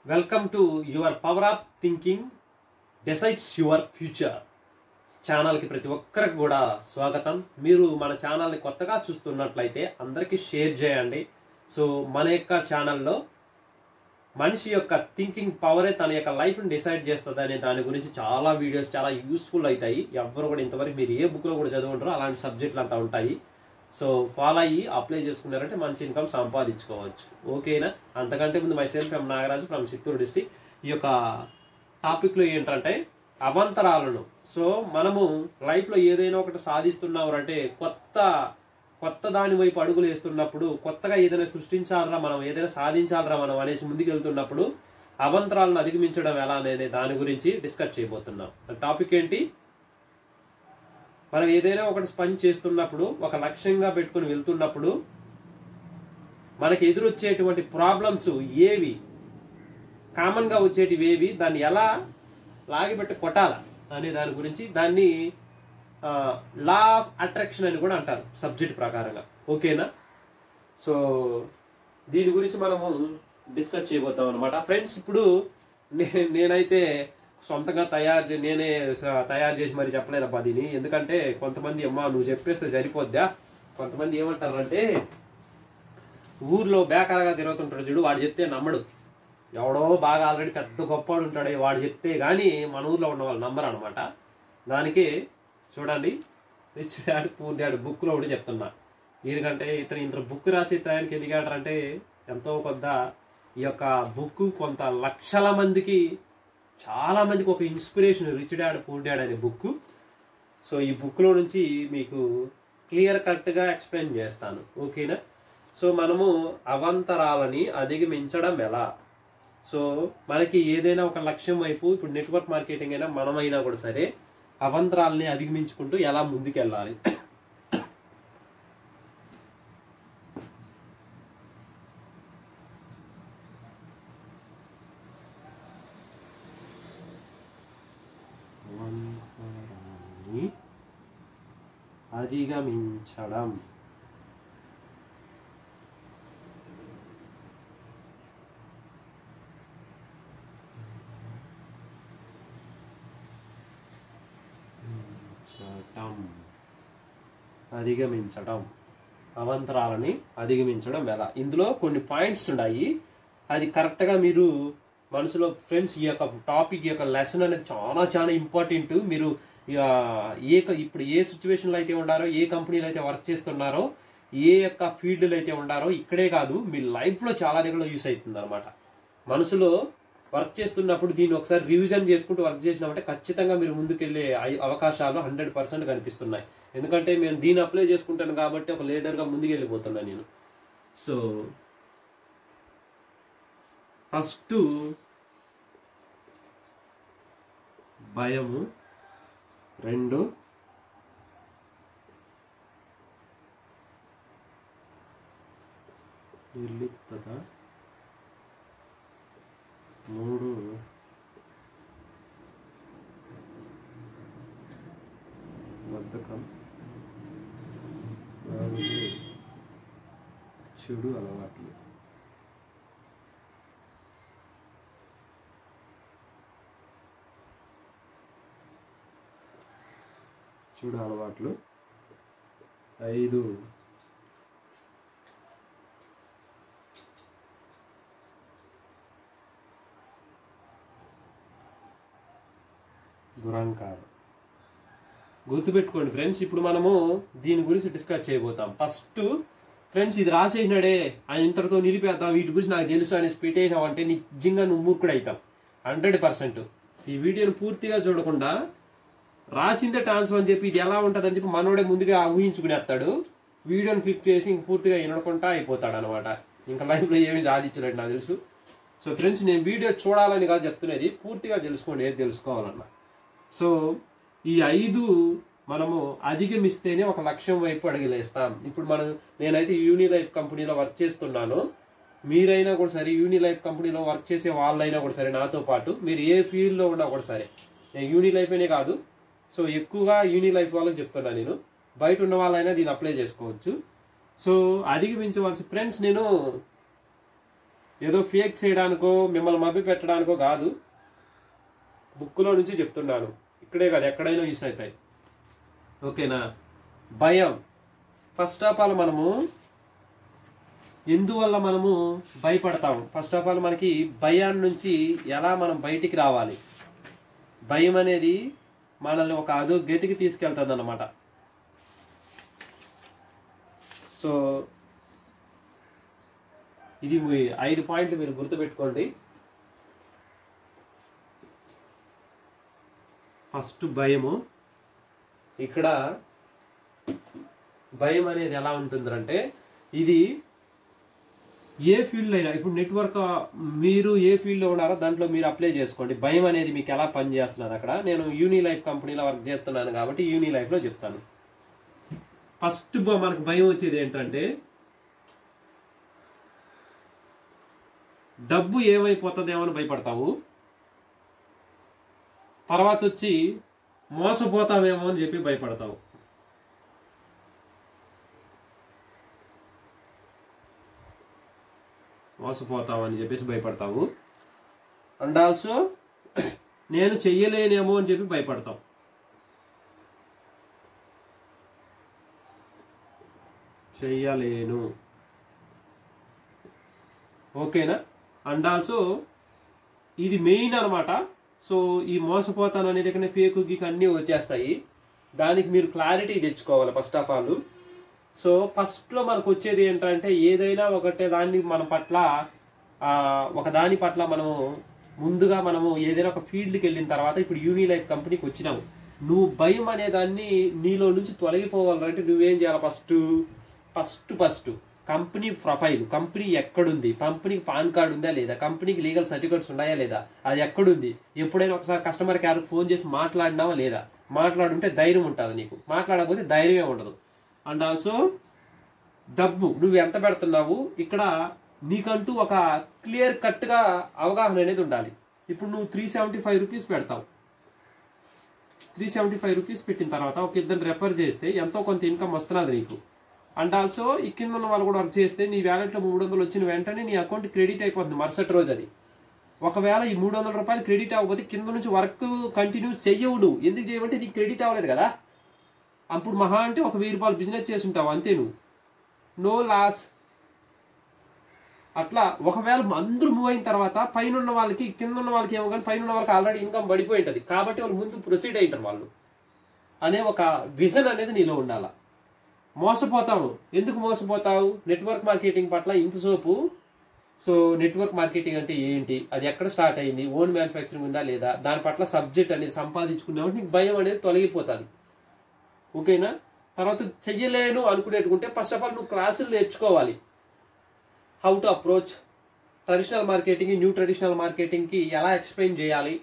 welcome to your power of thinking decides your future ఛానల్కి ప్రతి ఒక్కరికి కూడా స్వాగతం మీరు మన ఛానల్ని కొత్తగా చూస్తున్నట్లయితే అందరికీ షేర్ చేయండి సో మన యొక్క ఛానల్లో మనిషి యొక్క థింకింగ్ పవరే తన యొక్క లైఫ్ని డిసైడ్ చేస్తుంది అనే దాని గురించి చాలా వీడియోస్ చాలా యూస్ఫుల్ అవుతాయి ఎవరు కూడా ఇంతవరకు మీరు ఏ బుక్లో కూడా చదువుంటారో అలాంటి సబ్జెక్టులు అంతా ఉంటాయి సో ఫాలో అయ్యి అప్లై చేసుకున్నారంటే మంచి ఇన్కమ్ సంపాదించుకోవచ్చు ఓకేనా అంతకంటే ముందు myself M Nagaraju from Chittoor district ఈ యొక్క టాపిక్లో ఏంటంటే అవంతరాలను సో మనము లైఫ్లో ఏదైనా ఒకటి సాధిస్తున్నాం అంటే కొత్త కొత్త దాని వైపు అడుగులు వేస్తున్నప్పుడు కొత్తగా ఏదైనా సృష్టించాలరా మనం ఏదైనా సాధించాలరా మనం అనేసి ముందుకు వెళ్తున్నప్పుడు అవంతరాలను అధిగమించడం ఎలా అనే దాని గురించి డిస్కస్ చేయబోతున్నాం టాపిక్ ఏంటి మనం ఏదైనా ఒకటి పని చేస్తున్నప్పుడు ఒక లక్ష్యంగా పెట్టుకుని వెళ్తున్నప్పుడు మనకి ఎదురొచ్చేటువంటి ప్రాబ్లమ్స్ ఏవి కామన్ గా వచ్చేటివి ఏవి దాన్ని ఎలా లాగిపెట్టి కొట్టాలా అనే దాని గురించి దాన్ని లా ఆఫ్ అట్రాక్షన్ అని కూడా అంటారు సబ్జెక్ట్ ప్రకారంగా ఓకేనా సో దీని గురించి మనము డిస్కస్ చేయబోతాం అనమాట ఫ్రెండ్స్ ఇప్పుడు నే- నేనైతే సొంతంగా తయారు చే నేనే స- తయారు చేసి మరి చెప్పలేదబ్బా దీన్ని ఎందుకంటే కొంతమంది అమ్మా నువ్వు చెప్పేస్తే సరిపోద్దా కొంతమంది ఏమంటారంటే ఊర్లో బేకారగా తిరుగుతుంటాడు చూడు వాడు చెప్తే నమ్మడు ఎవడో బాగా ఆల్రెడీ పెద్ద గొప్పవాడు ఉంటాడు వాడు చెప్తే గానీ మన ఊర్లో ఉన్న వాళ్ళు నమ్మరు అనమాట దానికి చూడండి రిచ్ డాడ్ పూర్ డాడ్ బుక్లో ఒకటి చెప్తున్నా ఎందుకంటే ఇతను ఇంత బుక్ రాసి తయారీకి ఎదిగాడంటే ఎంతో కొంత ఈ యొక్క బుక్ కొంత లక్షల మందికి చాలా మందికి ఒక inspiration rich dad poor dad అనే బుక్ సో ఈ బుక్లో నుంచి మీకు క్లియర్ కట్గా ఎక్స్ప్లెయిన్ చేస్తాను ఓకేనా సో మనము అవంతరాలని అధిగమించడం ఎలా సో మనకి ఏదైనా ఒక లక్ష్యం వైపు ఇప్పుడు నెట్వర్క్ మార్కెటింగ్ అయినా మనమైనా కూడా సరే అవంతరాలని అధిగమించుకుంటూ ఎలా ముందుకెళ్ళాలి అవంతరాన్ని అధిగమించడం అధిగమించటం అధిగమించడం అవంతరాలని అధిగమించడం ఎలా ఇందులో కొన్ని పాయింట్స్ ఉన్నాయి అది కరెక్ట్గా మీరు మనసులో ఫ్రెండ్స్ ఈ యొక్క టాపిక్ ఈ యొక్క లెసన్ అనేది చాలా చాలా ఇంపార్టెంట్ మీరు ఇక ఏ క- ఇప్పుడు ఏ సిచ్యువేషన్లో అయితే ఉండారో ఏ కంపెనీలో అయితే వర్క్ చేస్తున్నారో ఏ యొక్క ఫీల్డ్లో అయితే ఉండారో ఇక్కడే కాదు మీ లైఫ్లో చాలా దగ్గర యూస్ అవుతుంది అనమాట మనసులో వర్క్ చేస్తున్నప్పుడు దీన్ని ఒకసారి రివిజన్ చేసుకుంటూ వర్క్ చేసినామంటే ఖచ్చితంగా మీరు ముందుకెళ్లే అయి- అవకాశాలు హండ్రెడ్ పర్సెంట్ కనిపిస్తున్నాయి ఎందుకంటే నేను దీన్ని అప్లై చేసుకుంటాను కాబట్టి ఒక లీడర్గా ముందుకు వెళ్ళిపోతున్నాను నేను సో ఫస్ట్ భయము రెండు నిర్లిప్తత మూడు బద్ధకం నాలుగు చెడు అలవాట్లు చెడు అలవాట్లు ఐదు దురహంకారం గుర్తుపెట్టుకోండి ఫ్రెండ్స్ ఇప్పుడు మనము దీని గురించి డిస్కస్ చేయబోతాం ఫస్ట్ ఫ్రెండ్స్ ఇది రాసేసినాడే ఆయన ఇంతటితో నిలిపేద్దాం వీటి గురించి నాకు తెలుసు అనేసి పెట్టేసినావు అంటే నిజంగా నువ్వు మూర్ఖుడు అవుతావు హండ్రెడ్ పర్సెంట్ ఈ వీడియోని పూర్తిగా చూడకుండా రాసిందే ట్రాన్స్ఫర్ అని చెప్పి ఇది ఎలా ఉంటుంది అని చెప్పి మనోడే ముందుగా ఊహించుకునేస్తాడు వీడియోని క్లిక్ చేసి ఇంక పూర్తిగా వినకుండా అయిపోతాడు అనమాట ఇంకా లైఫ్లో ఏమీ సాధించలేడు నాకు తెలుసు సో ఫ్రెండ్స్ నేను వీడియో చూడాలని కాదు చెప్తున్నది పూర్తిగా తెలుసుకోండి ఏది తెలుసుకోవాలన్నా సో ఈ ఐదు మనము అధిగమిస్తేనే ఒక లక్ష్యం వైపు అడుగులేస్తాం ఇప్పుడు మనం నేనైతే యూని లైఫ్ కంపెనీలో వర్క్ చేస్తున్నాను మీరైనా కూడా సరే యూని లైఫ్ కంపెనీలో వర్క్ చేసే వాళ్ళైనా కూడా సరే నాతో పాటు మీరు ఏ ఫీల్డ్లో ఉన్నా కూడా సరే నేను యూని లైఫ్ అనే కాదు సో ఎక్కువగా యూని లైఫ్ వాళ్ళకి చెప్తున్నా నేను బయట ఉన్న వాళ్ళైనా దీన్ని అప్లై చేసుకోవచ్చు సో అధిగమించవలసి ఫ్రెండ్స్ నేను ఏదో ఫేక్ చేయడానికో మిమ్మల్ని మభ్య పెట్టడానికో కాదు బుక్లో నుంచి చెప్తున్నాను ఇక్కడే కాదు ఎక్కడైనా యూస్ అవుతాయి ఓకేనా భయం ఫస్ట్ ఆఫ్ ఆల్ మనము ఎందువల్ల మనము భయపడతాము ఫస్ట్ ఆఫ్ ఆల్ మనకి భయాన్ని నుంచి ఎలా మనం బయటికి రావాలి భయం అనేది మనల్ని ఒక అదో గతికి తీసుకెళ్తుంది అనమాట సో ఇది మీ ఐదు పాయింట్లు మీరు గుర్తుపెట్టుకోండి ఫస్ట్ భయము ఇక్కడ భయం అనేది ఎలా ఉంటుందంటే ఇది ఏ ఫీల్డ్ అయినా ఇప్పుడు నెట్వర్క్ మీరు ఏ ఫీల్డ్లో ఉన్నారో దాంట్లో మీరు అప్లై చేసుకోండి భయం అనేది మీకు ఎలా పనిచేస్తున్నది అక్కడ నేను యూని లైఫ్ కంపెనీలో వర్క్ చేస్తున్నాను కాబట్టి యూని లైఫ్లో చెప్తాను ఫస్ట్ మనకు భయం వచ్చేది ఏంటంటే డబ్బు ఏమైపోతుందేమో అని భయపడతావు తర్వాత వచ్చి మోసపోతామేమో అని చెప్పి భయపడతావు మోసపోతావు అని చెప్పేసి భయపడతావు అండ్ ఆల్సో నేను చెయ్యలేనేమో అని చెప్పి భయపడతావు చెయ్యలేను ఓకేనా అండ్ ఆల్సో ఇది మెయిన్ అనమాట సో ఈ మోసపోతాను అనేది ఇక్కడ ఫేక్ గీక్ అన్నీ వచ్చేస్తాయి దానికి మీరు క్లారిటీ తెచ్చుకోవాలి ఫస్ట్ ఆఫ్ ఆల్ సో ఫస్ట్లో మనకు వచ్చేది ఏంటంటే ఏదైనా ఒకటే దాన్ని మన పట్ల ఆ, ఒక దాని పట్ల మనము ముందుగా మనము ఏదైనా ఒక ఫీల్డ్కి వెళ్ళిన తర్వాత ఇప్పుడు యూని లైఫ్ కంపెనీకి వచ్చినావు నువ్వు భయం అనే దాన్ని నీలో నుంచి తొలగిపోవాలంటే నువ్వేం చేయాలి first first first company profile company ఎక్కడుంది కంపెనీకి పాన్ కార్డు ఉందా లేదా కంపెనీకి లీగల్ సర్టిఫికేట్స్ ఉన్నాయా లేదా అది ఎక్కడుంది ఎప్పుడైనా ఒకసారి కస్టమర్ కేర్ ఫోన్ చేసి మాట్లాడినావా లేదా మాట్లాడుంటే ధైర్యం ఉంటుంది నీకు మాట్లాడకపోతే ధైర్యమే ఉండదు అండ్ ఆల్సో డబ్బు నువ్వు ఎంత పెడుతున్నావు ఇక్కడ నీకంటూ ఒక క్లియర్ కట్గా అవగాహన అనేది ఉండాలి ఇప్పుడు నువ్వు త్రీ సెవెంటీ ఫైవ్ రూపీస్ పెడతావు త్రీ సెవెంటీ ఫైవ్ రూపీస్ పెట్టిన తర్వాత ఒక ఇద్దరు రెఫర్ చేస్తే ఎంతో కొంత ఇన్కమ్ వస్తున్నది నీకు అండ్ ఆల్సో ఈ కింద ఉన్న వాళ్ళు కూడా వర్క్ చేస్తే నీ వ్యాలెట్లో మూడు వందలు వచ్చిన వెంటనే నీ అకౌంట్ క్రెడిట్ అయిపోతుంది మరుసటి రోజు అది ఒకవేళ ఈ మూడు వందల రూపాయలు క్రెడిట్ అవ్వకపోతే కింద నుంచి వర్క్ కంటిన్యూస్ చెయ్యవు నువ్వు ఎందుకు చేయమంటే నీకు క్రెడిట్ అవ్వలేదు కదా అప్పుడు మహా అంటే ఒక వెయ్యి రూపాయలు బిజినెస్ చేసి ఉంటావు అంతే నువ్వు నో లాస్ అట్లా ఒకవేళ అందరూ మూవ్ అయిన తర్వాత పైన ఉన్న వాళ్ళకి కింద ఉన్న వాళ్ళకి ఏమో కానీ పైన ఉన్న వాళ్ళకి ఆల్రెడీ ఇన్కమ్ పడిపోయి ఉంటుంది కాబట్టి వాళ్ళు ముందు ప్రొసీడ్ అయింటారు వాళ్ళు అనే ఒక విజన్ అనేది నీలో ఉండాల మోసపోతావు ఎందుకు మోసపోతావు నెట్వర్క్ మార్కెటింగ్ పట్ల ఇంత సోపు సో నెట్వర్క్ మార్కెటింగ్ అంటే ఏంటి అది ఎక్కడ స్టార్ట్ అయింది ఓన్ మ్యానుఫ్యాక్చరింగ్ ఉందా లేదా దాని పట్ల సబ్జెక్ట్ అనేది సంపాదించుకున్నావు నీకు భయం అనేది తొలగిపోతుంది ఓకేనా తర్వాత చెయ్యలేను అనుకునేటుకుంటే ఫస్ట్ ఆఫ్ ఆల్ నువ్వు క్లాసులు నేర్చుకోవాలి how to approach traditional marketing new traditional మార్కెటింగ్కి ఎలా ఎక్స్ప్లెయిన్ చేయాలి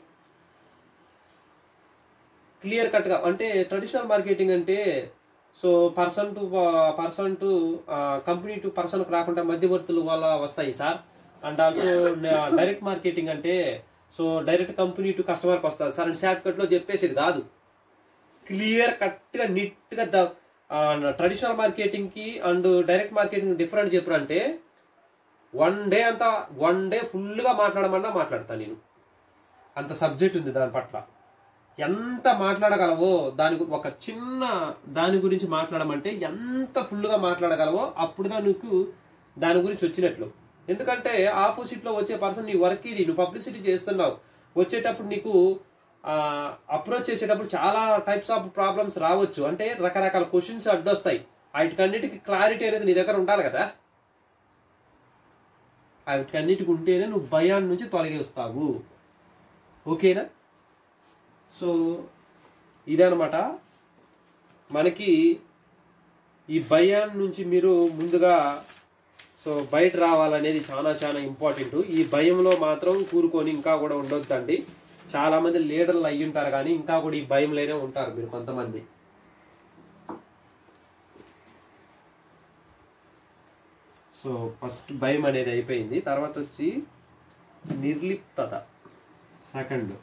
క్లియర్ కట్గా అంటే ట్రెడిషనల్ మార్కెటింగ్ అంటే so person to person to company to person రాకుండా మధ్యవర్తులు వల్ల వస్తాయి sir and also direct marketing అంటే సో డైరెక్ట్ కంపెనీ టు కస్టమర్కి వస్తుంది సార్ అని షార్ట్ కట్లో చెప్పేసేది కాదు క్లియర్ కట్గా నీట్గా ద ట్రెడిషనల్ మార్కెటింగ్కి అండ్ డైరెక్ట్ మార్కెటింగ్ డిఫరెంట్ చెప్పరు అంటే వన్ డే అంతా వన్ డే ఫుల్గా మాట్లాడమన్నా మాట్లాడతాను నేను అంత సబ్జెక్ట్ ఉంది దాని పట్ల ఎంత మాట్లాడగలవో దాని గు- ఒక చిన్న దాని గురించి మాట్లాడమంటే ఎంత ఫుల్గా మాట్లాడగలవో అప్పుడు దా నీకు దాని గురించి వచ్చినట్లు ఎందుకంటే ఆపోజిట్ లో వచ్చే పర్సన్ నీ వర్క్ ఇది నువ్వు పబ్లిసిటీ చేస్తున్నావు వచ్చేటప్పుడు నీకు అప్రోచ్ చేసేటప్పుడు చాలా టైప్స్ ఆఫ్ ప్రాబ్లమ్స్ రావచ్చు అంటే రకరకాల క్వశ్చన్స్ అడ్డొస్తాయి వాటికన్నిటికి క్లారిటీ అనేది నీ దగ్గర ఉండాలి కదా వాటికన్నిటికి ఉంటేనే నువ్వు భయాన్ని నుంచి తొలగి వస్తావు ఓకేనా సో ఇదనమాట మనకి ఈ భయాన్ని నుంచి మీరు ముందుగా సో బయట రావాలనేది చాలా చాలా ఇంపార్టెంట్ ఈ భయంలో మాత్రం కూరుకొని ఇంకా కూడా ఉండొద్దండి చాలా మంది లీడర్లు అయ్యి ఉంటారు కానీ ఇంకా కూడా ఈ భయంలోనే ఉంటారు మీరు కొంతమంది సో ఫస్ట్ భయం అనేది అయిపోయింది తర్వాత వచ్చి నిర్లిప్తత సెకండ్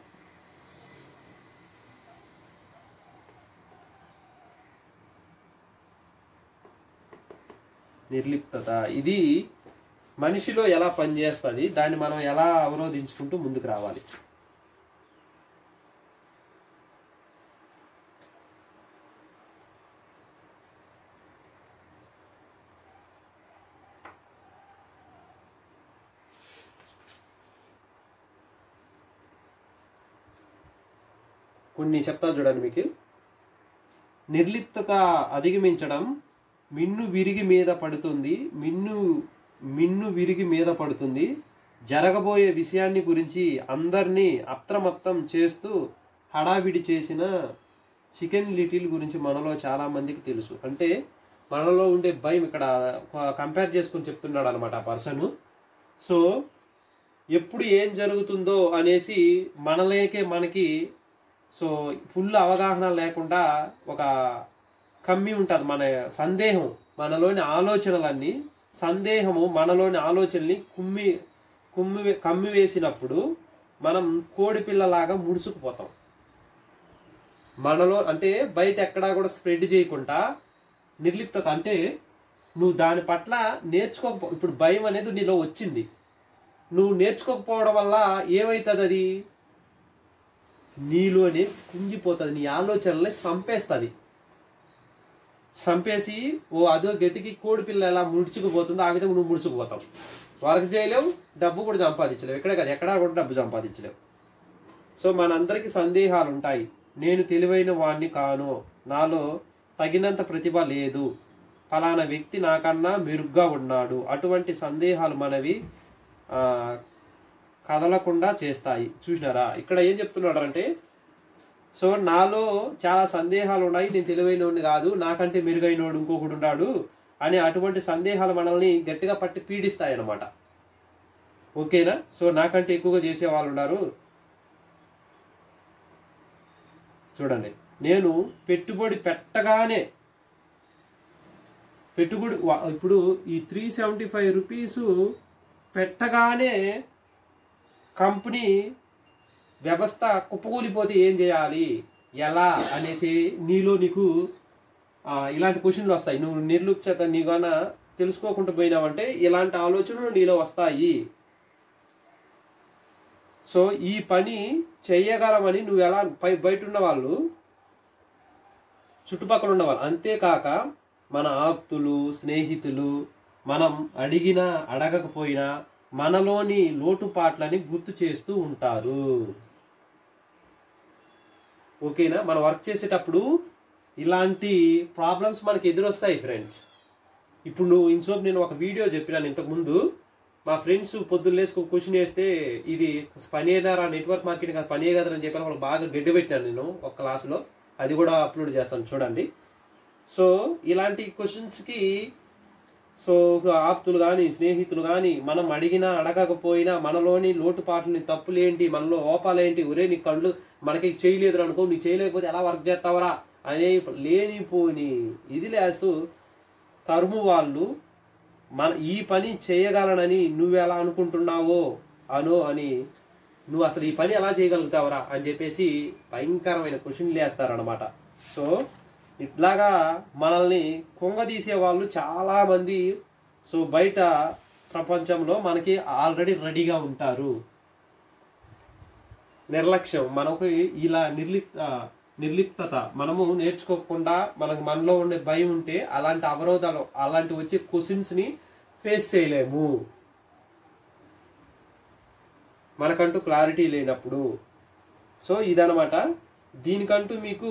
నిర్లిప్తత ఇది మనిషిలో ఎలా పనిచేస్తుంది దాన్ని మనం ఎలా అవరోధించుకుంటూ ముందుకు రావాలి కొన్ని చెప్తా చూడండి మీకు నిర్లిప్తత అధిగమించడం మిన్ను విరిగి మీద పడుతుంది మిన్ను మిన్ను విరిగి మీద పడుతుంది జరగబోయే విషయాన్ని గురించి అందరినీ అప్రమత్తం చేస్తూ హడావిడి చేసిన చికెన్ లిటిల్ గురించి మనలో చాలా మందికి తెలుసు అంటే మనలో ఉండే భయం ఇక్కడ కంపేర్ చేసుకొని చెప్తున్నాడు అనమాట ఆ పర్సన్ సో ఎప్పుడు ఏం జరుగుతుందో అనేసి మనలేకే మనకి సో ఫుల్ అవగాహన లేకుండా ఒక కమ్మి ఉంటుంది మన సందేహం మనలోని ఆలోచనలన్నీ సందేహము మనలోని ఆలోచనల్ని కుమ్మి కుమ్మి కమ్మి వేసినప్పుడు మనం కోడి పిల్లలాగా ముడుసుకుపోతాం మనలో అంటే బయట ఎక్కడా కూడా స్ప్రెడ్ చేయకుండా నిర్లిప్తత అంటే నువ్వు దాని పట్ల నేర్చుకోకపో ఇప్పుడు భయం అనేది నీలో వచ్చింది నువ్వు నేర్చుకోకపోవడం వల్ల ఏమవుతుంది అది నీలోనే కుంగిపోతుంది నీ ఆలోచనల్ని చంపేస్తుంది చంపేసి ఓ అదో గతికి కోడి పిల్ల ఎలా ముడుచుకుపోతుందో ఆ విధంగా నువ్వు ముడుచుకుపోతావు వర్క్ చేయలేవు డబ్బు కూడా సంపాదించలేవు ఇక్కడే కదా ఎక్కడా కూడా డబ్బు సంపాదించలేవు సో మనందరికీ సందేహాలు ఉంటాయి నేను తెలివైన వాణ్ణి కాను నాలో తగినంత ప్రతిభ లేదు ఫలానా వ్యక్తి నాకన్నా మెరుగ్గా ఉన్నాడు అటువంటి సందేహాలు మనవి ఆ, కదలకుండా చేస్తాయి చూసినారా ఇక్కడ ఏం చెప్తున్నాడు అంటే సో నాలో చాలా సందేహాలు ఉన్నాయి నేను తెలివైనోడిని కాదు నాకంటే మెరుగైనోడు ఇంకొకడు ఉన్నాడు అని అటువంటి సందేహాలు మనల్ని గట్టిగా పట్టి పీడిస్తాయి అన్నమాట ఓకేనా సో నాకంటే ఎక్కువగా చేసే వాళ్ళు ఉన్నారు చూడండి నేను పెట్టుబడి పెట్టగానే పెట్టుబడి వా- ఇప్పుడు ఈ త్రీ సెవెంటీ ఫైవ్ రూపీస్ పెట్టగానే కంపెనీ వ్యవస్థ కుప్పకూలిపోతే ఏం చేయాలి ఎలా అనేసి నీలో నీకు ఆ, ఇలాంటి క్వశ్చన్లు వస్తాయి నువ్వు నిర్లుప్త నీగాన తెలుసుకోకుండా పోయినావంటే ఇలాంటి ఆలోచనలు నీలో వస్తాయి సో ఈ పని చెయ్యగలమని నువ్వు ఎలా పై బయట ఉన్న వాళ్ళు చుట్టుపక్కల ఉన్న వాళ్ళు అంతేకాక మన ఆప్తులు స్నేహితులు మనం అడిగినా అడగకపోయినా మనలోని లోటుపాట్లని గుర్తు చేస్తూ ఉంటారు ఓకేనా మనం వర్క్ చేసేటప్పుడు ఇలాంటి ప్రాబ్లమ్స్ మనకి ఎదురొస్తాయి ఫ్రెండ్స్ ఇప్పుడు నువ్వు ఇన్సోప్ నేను ఒక వీడియో చెప్పినాను ఇంతకు ముందు మా ఫ్రెండ్స్ పొద్దున్న లేసి ఒక క్వశ్చన్ వేస్తే ఇది పని అయ్యారా నెట్వర్క్ మార్కెటింగ్ కాదు పని కదరా అని చెప్పి వాళ్ళకి బాగా గడ్డి పెట్టాను నేను ఒక క్లాసులో అది కూడా అప్లోడ్ చేస్తాను చూడండి సో ఇలాంటి క్వశ్చన్స్కి సో ఆప్తులు కానీ స్నేహితులు కానీ మనం అడిగినా అడగకపోయినా మనలోని లోటుపాట్లని తప్పులేంటి మనలో లోపాలేంటి ఒరే నీ కళ్ళు మనకి చేయలేదు అనుకో నీకు చేయలేకపోతే ఎలా వర్క్ చేస్తావరా అనే లేనిపోని ఇది లేస్తూ తరుము వాళ్ళు మన ఈ పని చేయగలనని నువ్వు ఎలా అనుకుంటున్నావో అనో అని నువ్వు అసలు ఈ పని ఎలా చేయగలుగుతావరా అని చెప్పేసి భయంకరమైన క్వశ్చన్లు వేస్తారనమాట సో ఇట్లాగా మనల్ని కుంగదీసే వాళ్ళు చాలా మంది సో బయట ప్రపంచంలో మనకి ఆల్రెడీ రెడీగా ఉంటారు నిర్లక్ష్యం మనకు ఇలా నిర్లిప్త నిర్లిప్తత మనము నేర్చుకోకుండా మనకు మనలో ఉండే భయం ఉంటే అలాంటి అవరోధాలు అలాంటి వచ్చే క్వశ్చన్స్ ని ఫేస్ చేయలేము మనకంటూ క్లారిటీ లేనప్పుడు సో ఇదనమాట దీనికంటూ మీకు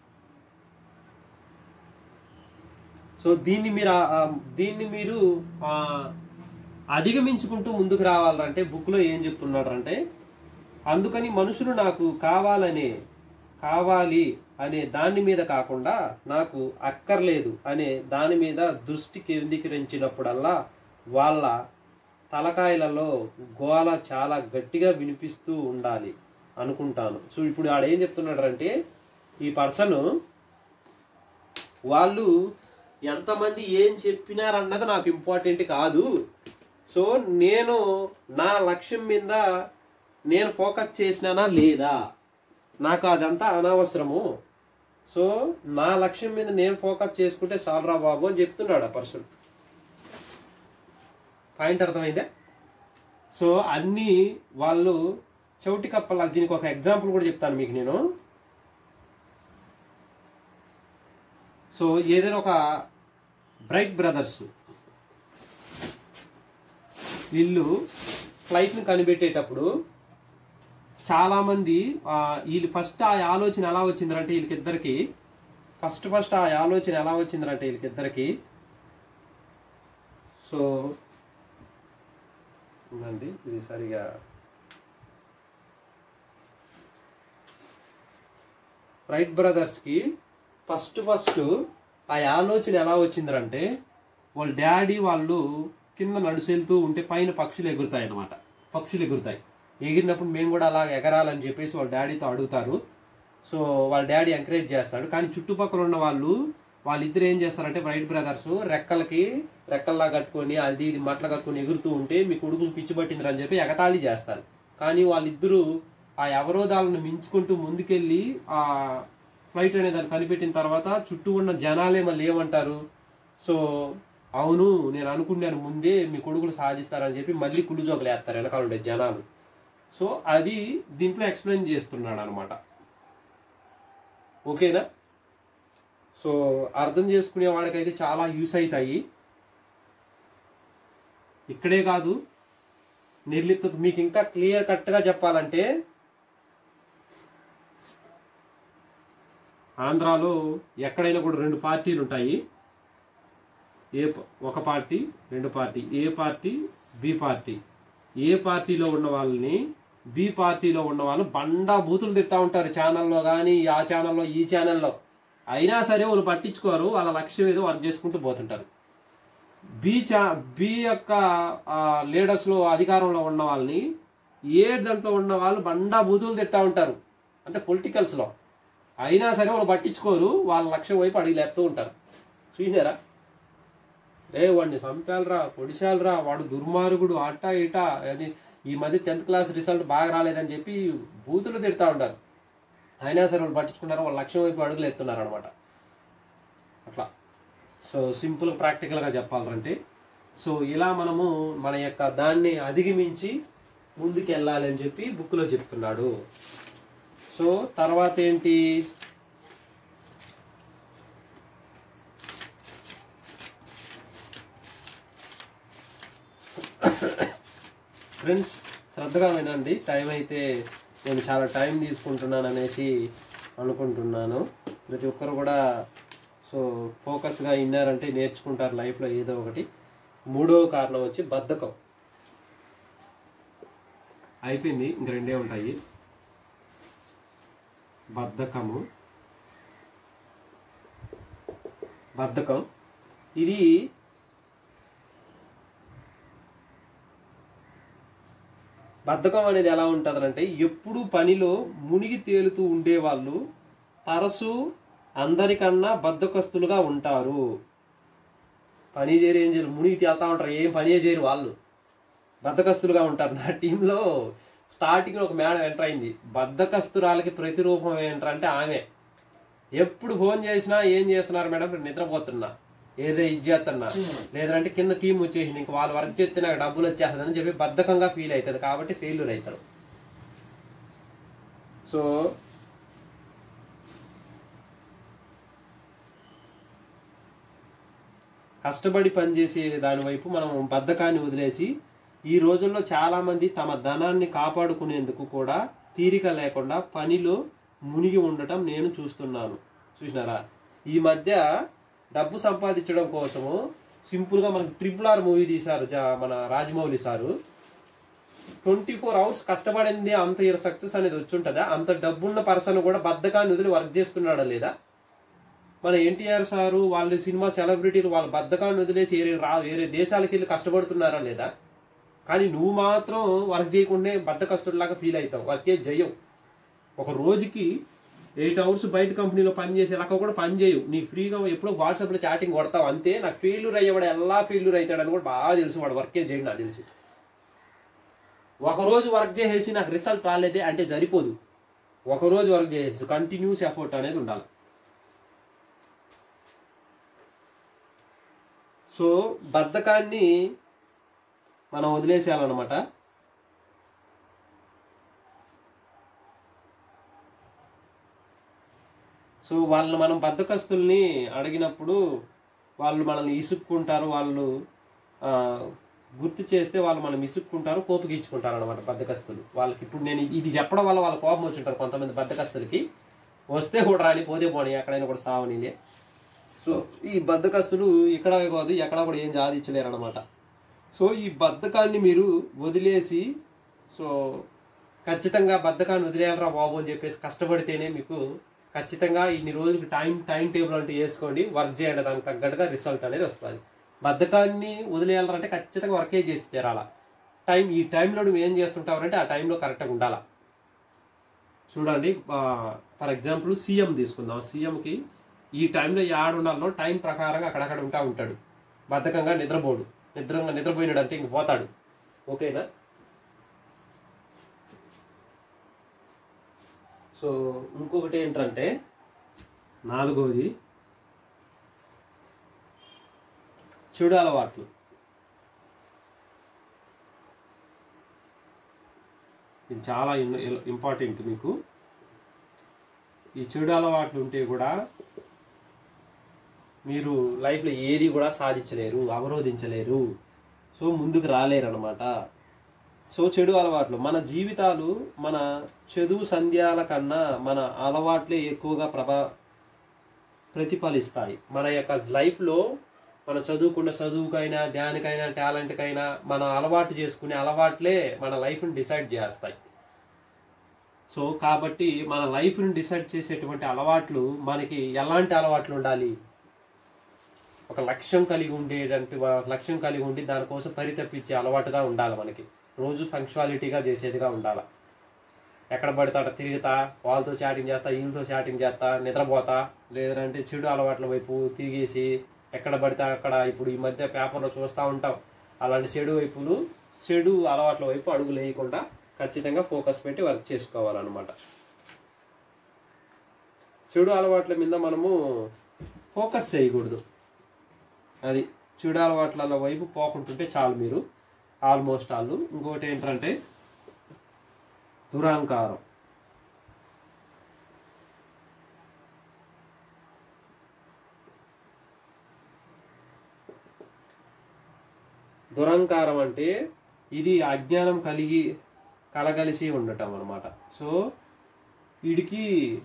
సో దీన్ని మీరు ఆ- ఆ- దీన్ని మీరు ఆ, అధిగమించుకుంటూ ముందుకు రావాలంటే బుక్లో ఏం చెప్తున్నాడు అంటే అందుకని మనుషులు నాకు కావాలనే కావాలి అనే దాని మీద కాకుండా నాకు అక్కర్లేదు అనే దాని మీద దృష్టి కేంద్రీకరించినప్పుడల్లా వాళ్ళ తలకాయలలో గోల చాలా గట్టిగా వినిపిస్తూ ఉండాలి అనుకుంటాను సో ఇప్పుడు ఆడ ఏం చెప్తున్నాడు అంటే ఈ పర్సన్ వాళ్ళు ఎంతమంది ఏం చెప్పినారన్నది నాకు ఇంపార్టెంట్ కాదు సో నేను నా లక్ష్యం మీద నేను ఫోకస్ చేసినానా లేదా నాకు అదంతా అనవసరము సో నా లక్ష్యం మీద నేను ఫోకస్ చేసుకుంటే చాలరా బాబు అని చెప్తున్నాడు ఆ పర్సన్ పాయింట్ అర్థమైందా సో అన్నీ వాళ్ళు చౌటి కప్పల దీనికి ఒక ఎగ్జాంపుల్ కూడా చెప్తాను మీకు నేను సో ఏదైనా ఒక బ్రైట్ బ్రదర్స్ వీళ్ళు ఫ్లైట్ని కనిపెట్టేటప్పుడు చాలామంది ఆ, వీళ్ళు ఫస్ట్ ఆ ఆలోచన ఎలా వచ్చిందంటే వీళ్ళకిద్దరికి ఫస్ట్ ఫస్ట్ ఆ ఆలోచన ఎలా వచ్చిందంటే వీళ్ళకిద్దరికి సో ఉందండి ఇది సరిగా రైట్ బ్రదర్స్కి ఫస్ట్ ఫస్ట్ ఆ ఆలోచన ఎలా వచ్చిందంటే వాళ్ళ డాడీ వాళ్ళు కింద నడుసెళ్తూ ఉంటే పైన పక్షులు ఎగురుతాయి అన్నమాట పక్షులు ఎగురుతాయి ఎగిరినప్పుడు మేము కూడా అలా ఎగరాలని చెప్పేసి వాళ్ళ డాడీతో అడుగుతారు సో వాళ్ళ డాడీ ఎంకరేజ్ చేస్తాడు కానీ చుట్టుపక్కల ఉన్న వాళ్ళు వాళ్ళిద్దరు ఏం చేస్తారంటే రైట్ బ్రదర్స్ రెక్కలకి రెక్కల్లా కట్టుకొని అది ఇది మట్ల కట్టుకొని ఎగురుతూ ఉంటే మీ కొడుకులు పిచ్చి పట్టిందిరా అని చెప్పి ఎగతాళి చేస్తారు కానీ వాళ్ళిద్దరూ ఆ అవరోధాలను మించుకుంటూ ముందుకెళ్ళి ఆ ఫ్లైట్ అనే దాన్ని కనిపెట్టిన తర్వాత చుట్టూ ఉన్న జనాలే మళ్ళీ ఏమంటారు సో అవును నేను అనుకున్నాను ముందే మీ కొడుకులు సాధిస్తారని చెప్పి మళ్ళీ కుళ్ళు జోకులు వేస్తారు వెనకాల ఉండే జనాలు సో అది దీంట్లో ఎక్స్ప్లెయిన్ చేస్తున్నాడు అనమాట ఓకేనా సో అర్థం చేసుకునే వాడికైతే చాలా యూస్ అవుతాయి ఇక్కడే కాదు నిర్లిప్త మీకు ఇంకా క్లియర్ కట్గా చెప్పాలంటే ఆంధ్రాలో ఎక్కడైనా కూడా రెండు పార్టీలు ఉంటాయి ఏ ప- ఒక పార్టీ రెండు party A party B party A పార్టీలో ఉన్న వాళ్ళని బి పార్టీలో ఉన్న వాళ్ళు బండా బూతులు తిడతా ఉంటారు ఛానల్లో కానీ ఆ ఛానల్లో ఈ ఛానల్లో అయినా సరే వాళ్ళు పట్టించుకోరు వాళ్ళ లక్ష్యం ఏదో వర్క్ చేసుకుంటూ పోతుంటారు బి చా బి యొక్క లీడర్స్లో అధికారంలో ఉన్న వాళ్ళని ఏ దాంట్లో ఉన్న వాళ్ళు బండా బూతులు తిడతా ఉంటారు అంటే పొలిటికల్స్లో అయినా సరే వాళ్ళు పట్టించుకోరు వాళ్ళ లక్ష్యం వైపు అడిగిలేస్తూ ఉంటారు చూసినారా ఏ వాడిని చంపాలరా పొడిచాలరా వాడు దుర్మార్గుడు అట్టా ఇటా అని ఈ మధ్య టెన్త్ క్లాస్ రిజల్ట్ బాగా రాలేదని చెప్పి బూతులు తిడతా ఉంటారు అయినా సరే వాళ్ళు పట్టించుకున్నారు వాళ్ళ లక్ష్యం వైపు అడుగులు ఎత్తున్నారు అనమాట అట్లా సో సింపుల్ ప్రాక్టికల్గా చెప్పాలంటే సో ఇలా మనము మన యొక్క దాన్ని అధిగమించి ముందుకు వెళ్ళాలి అని చెప్పి బుక్లో చెప్తున్నాడు సో తర్వాత ఏంటి ఫ్రెండ్స్ శ్రద్ధగా వినండి టైం అయితే నేను చాలా టైం తీసుకుంటున్నాను అనేసి అనుకుంటున్నాను ప్రతి ఒక్కరు కూడా సో ఫోకస్గా విన్నారంటే నేర్చుకుంటారు లైఫ్లో ఏదో ఒకటి మూడవ కారణం వచ్చి బద్ధకం అయిపోయింది ఇంక రెండే ఉంటాయి బద్ధకము బద్ధకం ఇది బద్ధకం అనేది ఎలా ఉంటుందంటే ఎప్పుడు పనిలో మునిగి తేలుతూ ఉండేవాళ్ళు తరచు అందరికన్నా బద్ధకస్తులుగా ఉంటారు పని చేయరు ఏం చేయరు మునిగి తేలుతా ఉంటారు ఏం పని చేయరు వాళ్ళు బద్ధకస్తులుగా ఉంటారు నా టీంలో స్టార్టింగ్ ఒక మేడం ఎంటర్ అయింది బద్ధకస్తురాలకి ప్రతిరూపం ఏంటంటే ఆమె ఎప్పుడు ఫోన్ చేసినా ఏం చేస్తున్నారు మేడం నేను నిద్రపోతున్నా ఏదో ఇది చేస్తున్నా లేదంటే కింద టీం వచ్చేసింది ఇంక వాళ్ళు వర్క్ చేస్తే నాకు డబ్బులు వచ్చేస్తుందని చెప్పి బద్ధకంగా ఫీల్ అవుతుంది కాబట్టి ఫెయిల్యూర్ అవుతారు సో కష్టపడి పనిచేసే దాని వైపు మనం బద్ధకాన్ని వదిలేసి ఈ రోజుల్లో చాలా మంది తమ ధనాన్ని కాపాడుకునేందుకు కూడా తీరిక లేకుండా పనిలో మునిగి ఉండటం నేను చూస్తున్నాను చూసినారా ఈ మధ్య డబ్బు సంపాదించడం కోసము సింపుల్గా మనకి ట్రిపుల్ ఆర్ మూవీ తీశారు జా- మన Rajamouli sir twenty four hours కష్టపడింది అంత ఇయర్ సక్సెస్ అనేది వచ్చి ఉంటుందా అంత డబ్బున్న పర్సన్ కూడా బద్ధకాన్ని వదిలి వర్క్ చేస్తున్నాడా లేదా మన ఎన్టీఆర్ సారు వాళ్ళ సినిమా సెలబ్రిటీలు వాళ్ళ బద్ధకాన్ని వదిలేసి వేరే రా వేరే దేశాలకు వెళ్ళి కష్టపడుతున్నారా లేదా కానీ నువ్వు మాత్రం వర్క్ చేయకుండా బద్ధకస్తుడిలాగా ఫీల్ అవుతావు వర్కే జయం ఒక రోజుకి ఎయిట్ అవర్స్ బయట కంపెనీలో పని చేసేలాగా కూడా పని చేయవు నీకు ఫ్రీగా ఎప్పుడో వాట్సాప్లో చాటింగ్ కొడతావు అంతే నాకు ఫెయిల్యూర్ అయ్యేవాడు ఎలా ఫెయిల్యూర్ అవుతాడని కూడా బాగా తెలుసు వాడు వర్కే చేయండి నాకు తెలిసి ఒక రోజు వర్క్ చేసేసి నాకు రిజల్ట్ రాలేదే అంటే సరిపోదు ఒక రోజు వర్క్ చేసేసి కంటిన్యూస్ ఎఫర్ట్ అనేది ఉండాలి సో బద్ధకాన్ని మనం వదిలేసేయాలన్నమాట సో వాళ్ళని మనం బద్దకస్తుల్ని అడిగినప్పుడు వాళ్ళు మనల్ని ఇసుక్కుంటారు వాళ్ళు ఆ, గుర్తు చేస్తే వాళ్ళు మనం ఇసుక్కుంటారు కోపగించుకుంటారు అనమాట బద్దకస్తులు వాళ్ళకి ఇప్పుడు నేను ఇది చెప్పడం వల్ల వాళ్ళ కోపం వచ్చి ఉంటారు కొంతమంది బద్దకస్తులకి వస్తే కూడా రాని పోతే పోనీ ఎక్కడైనా కూడా సావనీలే సో ఈ బద్దకస్తులు ఇక్కడ కాదు ఎక్కడ కూడా ఏం సాధించలేరు అనమాట సో ఈ బద్ధకాన్ని మీరు వదిలేసి సో ఖచ్చితంగా బద్ధకాన్ని వదిలేయాలరా బాబు అని చెప్పేసి కష్టపడితేనే మీకు ఖచ్చితంగా ఇన్ని రోజులకి టైం టైం టేబుల్ అంటూ వేసుకోండి వర్క్ చేయండి దానికి తగ్గట్టుగా రిజల్ట్ అనేది వస్తుంది బద్ధకాన్ని వదిలేయాలంటే ఖచ్చితంగా వర్కే చేసి తీరాలా టైం ఈ టైంలో నువ్వు ఏం చేస్తుంటావంటే ఆ టైంలో కరెక్ట్గా ఉండాలా చూడండి ఫర్ ఎగ్జాంపుల్ సీఎం తీసుకుందాం సీఎంకి ఈ టైంలో యాడ్ ఉండాలో టైం ప్రకారంగా అక్కడక్కడ ఉంటా ఉంటాడు బద్ధకంగా నిద్రపోడు నిద్రంగా నిద్రపోయినాడు అంటే ఇంక పోతాడు ఓకేనా సో ఇంకొకటి ఏంటంటే నాలుగోది చెడు అలవాట్లు ఇది చాలా ఇంపార్టెంట్ మీకు ఈ చెడు అలవాట్లు ఉంటే కూడా మీరు లైఫ్లో ఏది కూడా సాధించలేరు అవరోధించలేరు సో ముందుకు రాలేరు అనమాట సో చెడు అలవాట్లు మన జీవితాలు మన చదువు సంధ్యాల కన్నా మన అలవాట్లే ఎక్కువగా ప్రభా ప్రతిఫలిస్తాయి మన యొక్క లైఫ్లో మన చదువుకున్న చదువుకైనా దానికైనా టాలెంట్కైనా మన అలవాటు చేసుకునే అలవాట్లే మన లైఫ్ని డిసైడ్ చేస్తాయి సో కాబట్టి మన లైఫ్ని డిసైడ్ చేసేటువంటి అలవాట్లు మనకి ఎలాంటి అలవాట్లు ఉండాలి ఒక లక్ష్యం కలిగి ఉండేటువంటి ఒక లక్ష్యం కలిగి ఉండి దానికోసం పరితపించే అలవాటుగా ఉండాలి మనకి రోజు పంక్చువాలిటీగా చేసేదిగా ఉండాలి ఎక్కడ పడితే అక్కడ తిరుగుతా వాళ్ళతో చాటింగ్ చేస్తా వీళ్ళతో చాటింగ్ చేస్తా నిద్రపోతా లేదంటే చెడు అలవాట్ల వైపు తిరిగేసి ఎక్కడ పడితే అక్కడ ఇప్పుడు ఈ మధ్య పేపర్లో చూస్తూ ఉంటాం అలాంటి చెడు వైపులు చెడు అలవాట్ల వైపు అడుగు వేయకుండా ఖచ్చితంగా ఫోకస్ పెట్టి వర్క్ చేసుకోవాలన్నమాట చెడు అలవాట్ల మీద మనము ఫోకస్ చేయకూడదు అది చెడు అలవాట్ల వైపు పోకుంటుంటే చాలు మీరు ఆల్మోస్ట్ వాళ్ళు ఇంకోటి ఏంటంటే దురహంకారం దురహంకారం అంటే ఇది అజ్ఞానం కలిగి కలగలిసి ఉండటం అనమాట సో వీడికి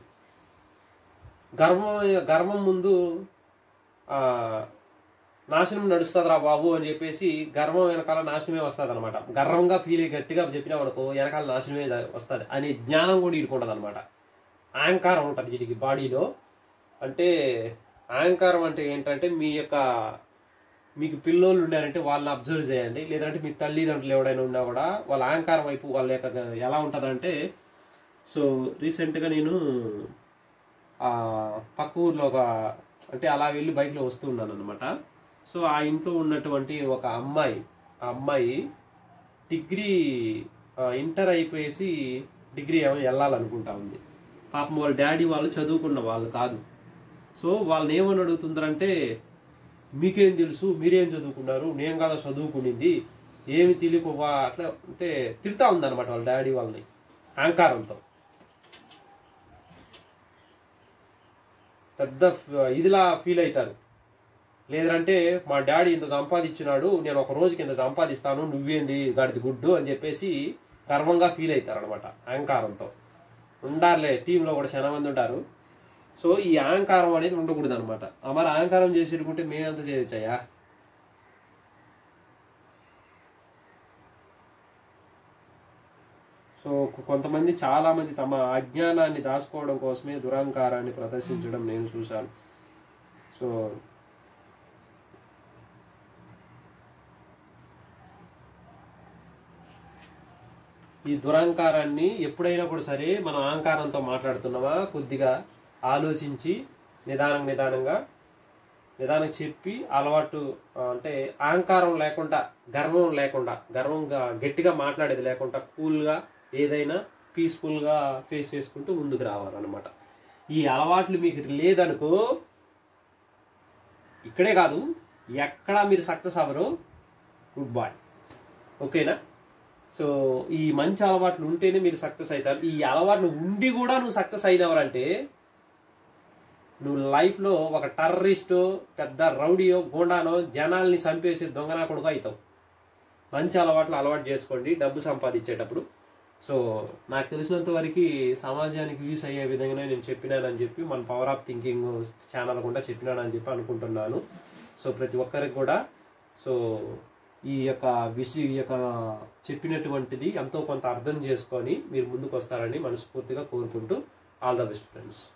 గర్వం గర్వం ముందు ఆ, నాశనం నడుస్తుందిరా బాబు అని చెప్పేసి గర్వం వెనకాల నాశనమే వస్తుంది అనమాట గర్వంగా ఫీల్ అయ్యి గట్టిగా చెప్పినా అనుకో వెనకాల నాశనమే వస్తుంది అనే జ్ఞానం కూడా ఇడుకుంటుంది అనమాట అహంకారం ఉంటుంది వీటికి బాడీలో అంటే అహంకారం అంటే ఏంటంటే మీ యొక్క మీకు పిల్లోళ్ళు ఉండారంటే వాళ్ళని అబ్జర్వ్ చేయండి లేదంటే మీ తల్లిదండ్రులు ఎవడైనా ఉన్నా కూడా వాళ్ళ అహంకారం వైపు వాళ్ళ యొక్క ఎలా ఉంటుందంటే సో రీసెంట్గా నేను ఆ పక్క ఊర్లో ఒక అంటే అలా వెళ్ళి బైక్లో వస్తూ ఉన్నాను అనమాట సో ఆ ఇంట్లో ఉన్నటువంటి ఒక అమ్మాయి ఆ అమ్మాయి డిగ్రీ ఆ, ఇంటర్ అయిపోయేసి డిగ్రీ ఏమో వెళ్ళాలనుకుంటా ఉంది పాపం వాళ్ళ డాడీ వాళ్ళు చదువుకున్న వాళ్ళు కాదు సో వాళ్ళని ఏమని అడుగుతుందంటే మీకేం తెలుసు మీరేం చదువుకున్నారు నేను కదా చదువుకునింది ఏమి తెలియకోవా అట్లా అంటే తిడతా ఉందన్నమాట వాళ్ళ డాడీ వాళ్ళని అహంకారంతో పెద్ద ఫ- ఇదిలా ఫీల్ అవుతారు లేదంటే మా డాడీ ఇంత సంపాదించినాడు నేను ఒక రోజుకి ఇంత సంపాదిస్తాను నువ్వేంది గాడిది గుడ్డు అని చెప్పేసి గర్వంగా ఫీల్ అవుతారు అనమాట అహంకారంతో ఉండాలే టీంలో కూడా చాలా మంది ఉంటారు సో ఈ అహంకారం అనేది ఉండకూడదు అనమాట మరి అహంకారం చేసేటుకుంటే మేమంత చేయొచ్చయ్యా సో కొ- కొంతమంది చాలా మంది తమ అజ్ఞానాన్ని దాచుకోవడం కోసమే దురహంకారాన్ని ప్రదర్శించడం నేను చూశాను సో ఈ దురహంకారాన్ని ఎప్పుడైనా కూడా సరే మనం అహంకారంతో మాట్లాడుతున్నామా కొద్దిగా ఆలోచించి నిదానం నిదానంగా నిదానం చెప్పి అలవాటు ఆ, అంటే అహంకారం లేకుండా గర్వం లేకుండా గర్వంగా గట్టిగా మాట్లాడేది లేకుండా కూల్గా ఏదైనా పీస్ఫుల్గా ఫేస్ చేసుకుంటూ ముందుకు రావాలన్నమాట ఈ అలవాట్లు మీకు లేదనుకో ఇక్కడే కాదు ఎక్కడా మీరు సక్సెస్ అవ్వరు గుడ్ బాయ్ ఓకేనా సో ఈ మంచి అలవాట్లు ఉంటేనే మీరు సక్సెస్ అవుతారు ఈ అలవాట్లు ఉండి కూడా నువ్వు సక్సెస్ అయినవరంటే నువ్వు లైఫ్లో ఒక టర్రరిస్టో పెద్ద రౌడీయో గోండానో జనాల్ని చంపేసి దొంగనా కొడుకు అవుతావు మంచి అలవాట్లు అలవాటు చేసుకోండి డబ్బు సంపాదించేటప్పుడు సో నాకు తెలిసినంత వరకు సమాజానికి యూస్ అయ్యే విధంగానే నేను చెప్పినానని చెప్పి మన పవర్ ఆఫ్ థింకింగ్ ఛానల్ కూడా చెప్పినానని చెప్పి అనుకుంటున్నాను సో ప్రతి ఒక్కరికి కూడా సో ఈ యొక్క విషయం ఈ యొక్క చెప్పినటువంటిది ఎంతో కొంత అర్థం చేసుకొని మీరు ముందుకు వస్తారని మనస్ఫూర్తిగా కోరుకుంటూ ఆల్ ద బెస్ట్ ఫ్రెండ్స్